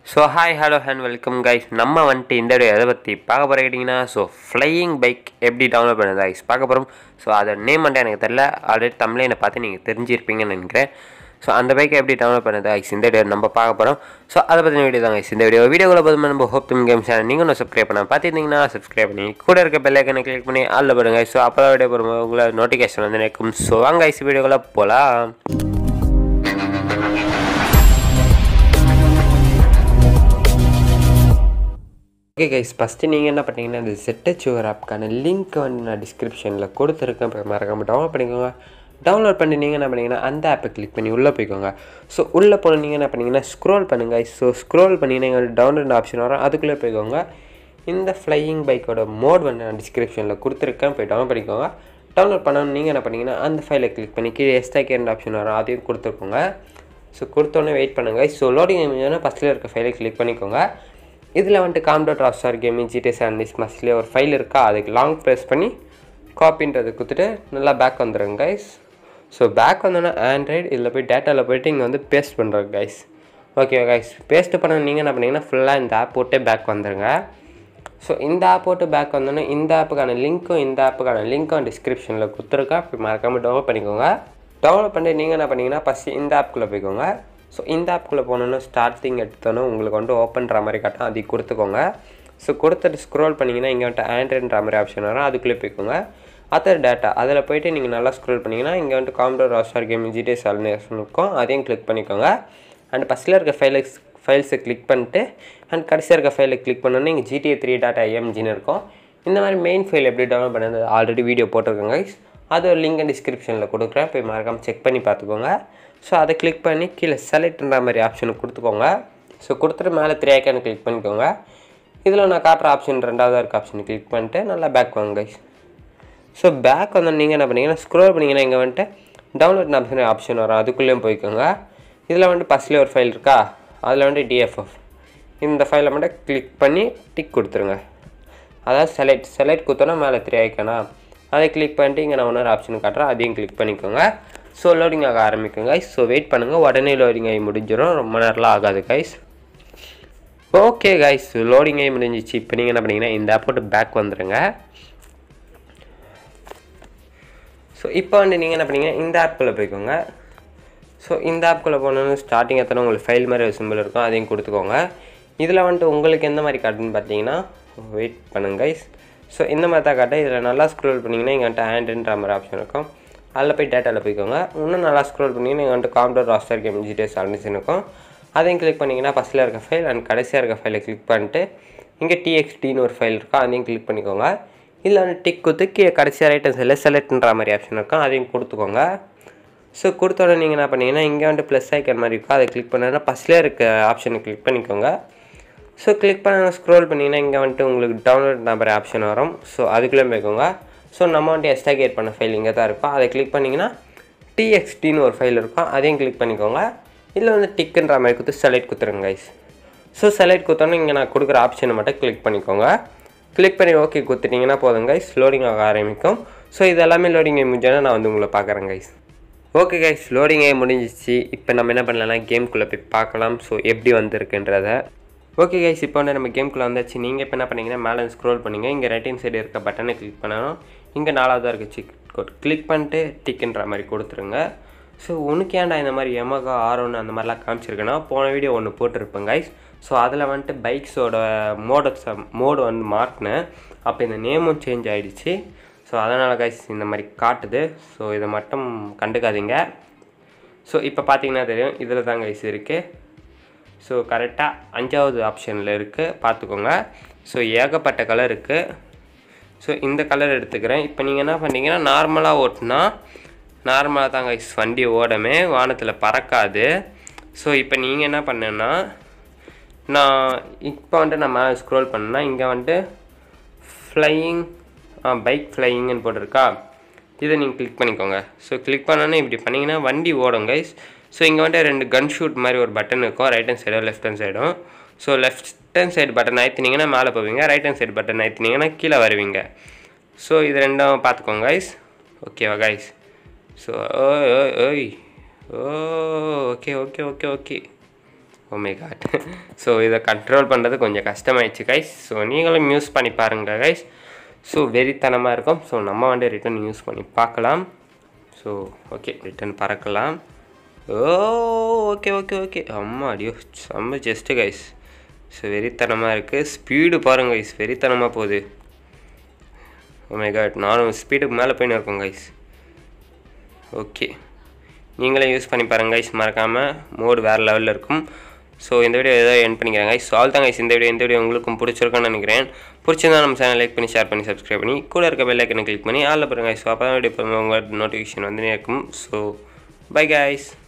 So hi hello and welcome guys நம்ம வந்துட்டு இந்த வீடியோ எதை பற்றி பார்க்க போகிற கேட்டிங்கன்னா ஸோ ஃப்ளையிங் பைக் எப்படி டவுன்லோட் பண்ணுறது கைஸ் பார்க்க போகிறோம் ஸோ அதை நேம் மட்டும் எனக்கு தெரில ஆல்ரெடி தமிழை பார்த்து நீங்கள் தெரிஞ்சிருப்பீங்கன்னு நினைக்கிறேன் ஸோ அந்த பைக்கை எப்படி டவுன்லோட் பண்ணுறது கைஸ் இந்த வீடியோ நம்ம பார்க்க போகிறோம் ஸோ அதை பற்றின வீடியோ தான் கைஸ் இந்த வீடியோ வீடியோவில் பார்த்து நம்ம ஹோப் தம் கேம் சேனல் நீங்கள் ஒன்று சப்ஸ்கிரைப் பண்ண பார்த்துருந்தீங்கன்னா சப்ஸ்கிரைப் பண்ணி கூட இருக்க பெல்லைக்கனை கிளிக் பண்ணி அதில் போடுங்க ஸோ அப்போ தான் வீடியோ போடும்போது உங்களை நோட்டிஃபிகேஷன் வந்து நிற்கும் ஸோ வாங்க கைஸ் வீடியோக்குள்ளே போகலாம் ஓகே கைஸ் ஃபஸ்ட்டு நீங்கள் என்ன பண்ணீங்கன்னா இந்த செட்டச்சுவர் ஆப்க்கான லிங்க் வந்து நான் டிஸ்கிரிப்ஷனில் கொடுத்துருக்கேன் இப்போ மறக்காமல் டவுன்லோட் பண்ணிக்கோங்க டவுன்லோட் பண்ணி நீங்கள் என்ன பண்ணீங்கன்னா அந்த ஆப்பை கிளிக் பண்ணி உள்ளே போய்க்கோங்க ஸோ உள்ளே போன நீங்கள் என்ன பண்ணீங்கன்னா ஸ்க்ரோல் பண்ணுங்கள் ஸோ ஸ்க்ரோல் பண்ணிங்கன்னா எங்களுக்கு டவுன்லோட் ஆப்ஷன் வரும் அதுக்குள்ளே போய்க்கோங்க இந்த ஃப்ளையிங் பைக்கோட மோட் வந்து நான் டிஸ்கிரிப்ஷனில் கொடுத்துருக்கேன் போய் டவுன்லோட் பண்ணிக்கோங்க டவுன்லோட் பண்ணணும் நீங்கள் என்ன பண்ணீங்கன்னா அந்த ஃபைலை கிளிக் பண்ணி கீழே எஸ்டா கேரண்ட் ஆப்ஷன் வரும் அதையும் கொடுத்துருக்கோங்க ஸோ கொடுத்தோன்னே வெயிட் பண்ணுங்கள் ஸோ லோடிங் இமேஜ்னா ஃபஸ்ட்டில் இருக்க ஃபைலை கிளிக் பண்ணிக்கோங்க இதில் வந்துட்டு com dot rockstar gaming GTS and மஸ்ட்லேயே ஒரு ஃபைல் இருக்கா அதுக்கு லாங் ப்ரெஸ் பண்ணி காப்பின்றதை கொடுத்துட்டு நல்லா பேக் வந்துடுங்க கைஸ் ஸோ பேக் வந்தோன்னா ஆண்ட்ராய்டு இதில் போய் டேட்டாவில் போய்ட்டு இங்கே வந்து பேஸ்ட் பண்ணுறோம் கைஸ் ஓகே கைஸ் பேஸ்ட் பண்ண நீங்கள் என்ன பண்ணீங்கன்னா ஃபுல்லாக இந்த ஆப் போட்டு பேக் வந்துடுங்க ஸோ இந்த ஆப் போட்டு பேக் வந்தோன்னே இந்த ஆப்புக்கான லிங்க்கும் இந்த ஆப்புக்கான லிங்க்கும் டிஸ்கிரிப்ஷனில் கொடுத்துருக்கா இப்போ மறக்காமல் டவுன்லோட் பண்ணிக்கோங்க டவுன்லோட் பண்ணி நீங்கள் என்ன பண்ணீங்கன்னா ஃபஸ்ட்டு இந்த ஆப்புக்குள்ளே போய்க்கோங்க ஸோ இந்த ஆப்புக்குள்ளே போனோன்னா ஸ்டார்டிங் எடுத்தோன்னே உங்களுக்கு வந்து ஓப்பன்ற மாதிரி காட்டும் அதையும் கொடுத்துக்கோங்க ஸோ கொடுத்துட்டு ஸ்க்ரோல் பண்ணிங்கன்னா இங்கே வந்துட்டு ஆண்ட்ராய்டுன்ற மாதிரி ஆப்ஷன் வரும் அதுக்குள்ளே போய்க்கோங்க அதர் டேட்டா அதில் போய்ட்டு நீங்கள் நல்லா ஸ்க்ரோல் பண்ணிங்கன்னா இங்கே வந்துட்டு காம்டோர் ராஸ்டார் கேம் ஜிடிஎஸ் அல்னேஷன் இருக்கும் அதையும் கிளிக் பண்ணிக்கோங்க அண்ட் ஃபஸ்ட்டில் இருக்க ஃபைல்ஸ் ஃபைல்ஸை கிளிக் பண்ணிட்டு அண்ட் கடைசியாக இருக்க ஃபைலை கிளிக் பண்ணோன்னே இங்கே ஜிடிஏ த்ரீ டாட்டா எம்ஜின்னு இருக்கும் இந்த மாதிரி மெயின் ஃபைல் எப்படி டவுன்லோட் பண்ணது ஆல்ரெடி வீடியோ போட்டிருக்கேங்க guys. அது ஒரு லிங்க் டிஸ்கிரிப்ஷனில் கொடுக்குறேன் போய் மறக்காமல் செக் பண்ணி பார்த்துக்கோங்க ஸோ அதை கிளிக் பண்ணி கீழே செலக்ட்ன்ற மாதிரி ஆப்ஷனை கொடுத்துக்கோங்க ஸோ கொடுத்துட்டு மேலே த்ரீ ஐக்கான கிளிக் பண்ணிக்கோங்க இதில் நான் காட்டுற ஆப்ஷன் ரெண்டாவது இருக்க ஆப்ஷனை கிளிக் பண்ணிட்டு நல்லா பேக் வாங்க கைஸ் ஸோ பேக் வந்து நீங்கள் என்ன பண்ணீங்கன்னா ஸ்க்ரோல் பண்ணிங்கன்னா இங்கே வந்துட்டு டவுன்லோட் ஆப்ஷன் ஆப்ஷன் வரும் அதுக்குள்ளேயும் போய்க்கோங்க இதில் வந்துட்டு ஃபஸ்ட்லேயே ஒரு ஃபைல் இருக்கா அதில் வந்துட்டு டிஎஃப்எஃப் இந்த ஃபைலை மட்டும் கிளிக் பண்ணி டிக் கொடுத்துருங்க அதாவது செலக்ட் செலக்ட் கொடுத்தோன்னா மேலே த்ரீ ஐக்கனா அதை கிளிக் பண்ணிட்டு இங்கே நான் இன்னொரு ஆப்ஷன் காட்டுறேன் அதையும் கிளிக் பண்ணிக்கோங்க ஸோ லோடிங் ஆக ஆரம்பிக்குங்க ஸோ வெயிட் பண்ணுங்கள் உடனே லோடிங் ஆகி முடிஞ்சிடும் ரொம்ப நேரம்லாம் ஆகாது கைஸ் ஓகே கைஸ் லோடிங் ஆகி முடிஞ்சிச்சு இப்போ நீங்கள் என்ன பண்ணீங்கன்னா இந்த ஆப்போட்டு பேக் வந்துடுங்க ஸோ இப்போ வந்து நீங்கள் என்ன பண்ணீங்கன்னா இந்த ஆப்புக்குள்ளே போய்க்கோங்க ஸோ இந்த ஆப்புக்குள்ளே போனோன்னு ஸ்டார்டிங் எத்தனை உங்களுக்கு ஃபைல் மாதிரி ஒரு சிம்பிள் இருக்கும் அதையும் கொடுத்துக்கோங்க இதில் வந்துட்டு உங்களுக்கு எந்த மாதிரி காட்டுன்னு பார்த்தீங்கன்னா வெயிட் பண்ணுங்க கைஸ் ஸோ இந்த மாதிரி தான் காட்ட இதில் நல்லா ஸ்க்ரோல் பண்ணிங்கன்னா இங்கே வந்துட்டு ஹேண்டுன்ற மாதிரி ஆப்ஷன் இருக்கும் அதில் போய் டேட்டாவில் போய்க்கோங்க இன்னும் நல்லா ஸ்க்ரோல் பண்ணிங்கன்னா இங்கே வந்துட்டு காம்டர் ராஸ்டர் கேம் ஜிடிஎஸ் அல்னிஷன் இருக்கும் அதையும் கிளிக் பண்ணிங்கன்னா ஃபஸ்ட்டில் இருக்க ஃபைல் அண்ட் கடைசியாக இருக்க ஃபைலை கிளிக் பண்ணிட்டு இங்கே டிஎக்ஸ்டின்னு ஒரு ஃபைல் இருக்கும் அதையும் கிளிக் பண்ணிக்கோங்க இதில் வந்து டிக் கொடுத்து கீழே கடைசியாக ரைட் ஹேண்ட் சைடில் செலக்ட்ன்ற மாதிரி ஆப்ஷன் இருக்கும் அதையும் கொடுத்துக்கோங்க ஸோ கொடுத்தோடனே நீங்கள் என்ன பண்ணீங்கன்னா இங்கே வந்துட்டு ப்ளஸ் ஐக்கன் மாதிரி இருக்கும் அதை கிளிக் பண்ணா ஃபஸ்ட்லேயே இருக்க ஆப்ஷனை கிளிக் பண்ணிக்கோங்க ஸோ கிளிக் பண்ண ஸ்க்ரோல் பண்ணிங்கன்னா இங்கே வந்துட்டு உங்களுக்கு டவுன்லோட் நம்பர் ஆப்ஷன் வரும் ஸோ அதுக்குள்ளே போய்க்கோங்க ஸோ நம்ம வந்துட்டு எஸ்டாகேட் பண்ண ஃபைல் இங்கே தான் இருக்கும் அதை கிளிக் பண்ணிங்கன்னா டிஎக்ஸ்டின்னு ஒரு ஃபைல் இருக்கும் அதையும் கிளிக் பண்ணிக்கோங்க இதில் வந்து டிக்குன்ற மாதிரி கொடுத்து செலக்ட் கொடுத்துருங்க கைஸ் ஸோ செலக்ட் கொடுத்தோன்னே இங்கே நான் கொடுக்குற ஆப்ஷனை மட்டும் கிளிக் பண்ணிக்கோங்க கிளிக் பண்ணி ஓகே கொடுத்துட்டிங்கன்னா போதும் கைஸ் லோடிங் ஆக ஆரம்பிக்கும் ஸோ இது எல்லாமே லோடிங் முடிஞ்சோன்னா நான் வந்து உங்களை பார்க்குறேன் கைஸ் ஓகே கைஸ் லோடிங் ஆகி முடிஞ்சிச்சு இப்போ நம்ம என்ன பண்ணலாம் கேம்குள்ளே போய் பார்க்கலாம் ஸோ எப்படி வந்திருக்குன்றத ஓகே கைஸ் இப்போ வந்து நம்ம கேம்குள்ளே வந்தாச்சு நீங்கள் இப்போ என்ன பண்ணீங்கன்னா மேலே ஸ்க்ரோல் பண்ணுங்கள் இங்கே ரைட் ஹேண்ட் சைடு இருக்க பட்டனை கிளிக் பண்ணணும் இங்கே நாலாவதாக இருக்க சிக் கோட் கிளிக் பண்ணிட்டு டிக்குன்ற மாதிரி கொடுத்துருங்க ஸோ உனக்கு ஏன்டா இந்த மாதிரி எமகா ஆர் ஒன்று அந்த மாதிரிலாம் காமிச்சிருக்கேன்னா போன வீடியோ ஒன்று போட்டிருப்பேன் கைஸ் ஸோ அதில் வந்துட்டு பைக்ஸோட மோட மோடு வந்து மாட்டினேன் அப்போ இந்த நேமும் சேஞ்ச் ஆகிடுச்சு ஸோ அதனால் கைஸ் இந்த மாதிரி காட்டுது ஸோ இதை மட்டும் கண்டுக்காதீங்க ஸோ இப்போ பார்த்தீங்கன்னா தெரியும் இதில் தான் கைஸ் இருக்குது ஸோ கரெக்டாக அஞ்சாவது ஆப்ஷனில் இருக்குது பார்த்துக்கோங்க ஸோ ஏகப்பட்ட கலர் இருக்குது ஸோ இந்த கலர் எடுத்துக்கிறேன் இப்போ நீங்கள் என்ன பண்ணீங்கன்னா நார்மலாக ஓட்டினா நார்மலாக தான் கைஸ் வண்டி ஓடமே வானத்தில் பறக்காது ஸோ இப்போ நீங்கள் என்ன பண்ணுன்னா நான் இப்போ வந்துட்டு நான் மேலே ஸ்க்ரோல் பண்ணேன்னா இங்கே வந்துட்டு ஃப்ளையிங் பைக் ஃப்ளையிங்னு போட்டிருக்கா இதை நீங்கள் கிளிக் பண்ணிக்கோங்க ஸோ கிளிக் பண்ணோன்னே இப்படி பண்ணிங்கன்னா வண்டி ஓடும் கைஸ் ஸோ இங்கே வந்துட்டு ரெண்டு கன் ஷூட் மாதிரி ஒரு பட்டன் இருக்கும் ரைட் ஹேண்ட் சைடும் லெஃப்ட் ஹேண்ட் சைடும் so left hand side button அழுத்தினீங்கன்னா மேலே போவீங்க ரைட் ஹேண்ட் சைடு பட்டன் அழுத்தினீங்கன்னா கீழே வருவீங்க ஸோ இது ரெண்டும் பார்த்துக்கோங்க கைஸ் ஓகேவா கைஸ் ஸோ ஓய் ஓய் ஓய் oh okay okay okay okay oh my god so இதை கண்ட்ரோல் பண்ணுறது கொஞ்சம் கஷ்டமாயிடுச்சு கைஸ் ஸோ நீங்களும் யூஸ் பண்ணி பாருங்க கைஸ் ஸோ வெறித்தனமாக இருக்கும் ஸோ நம்ம வந்து ரிட்டன் யூஸ் பண்ணி பார்க்கலாம் ஸோ ஓகே ரிட்டன் பறக்கலாம் ஓ ஓகே ஓகே ஓகே அம்மா அடியோ செம்ம ஜஸ்ட்டு கைஸ் ஸோ வெறித்தனமாக இருக்குது ஸ்பீடு பாருங்க கைஸ் வெறித்தனமாக போகுது ஓமே காட் நானும் ஸ்பீடுக்கு மேலே போயின்னு இருக்கோம் கைஸ் ஓகே நீங்களே யூஸ் பண்ணி பாருங்க கைஸ் மறக்காமல் மோடு வேறு லெவலில் இருக்கும் ஸோ இந்த வீடியோ ஏதோ என் பண்ணிக்கிறேன் கைஸ் ஆல் தான் கைஸ் இந்த வீடியோ இந்த வீடியோ உங்களுக்கும் பிடிச்சிருக்கும்னு நினைக்கிறேன் பிடிச்சிருந்தா நம்ம சேனல் லைக் பண்ணி ஷேர் பண்ணி சப்ஸ்கிரைப் பண்ணி கூட இருக்க பெல் ஐக்கனை கிளிக் பண்ணி ஆளில் பாருங்க கைஸ் ஸோ அப்போ தான் வீடியோ உங்கள் நோட்டிஃபிகேஷன் வந்து இருக்கும் ஸோ பை கைஸ்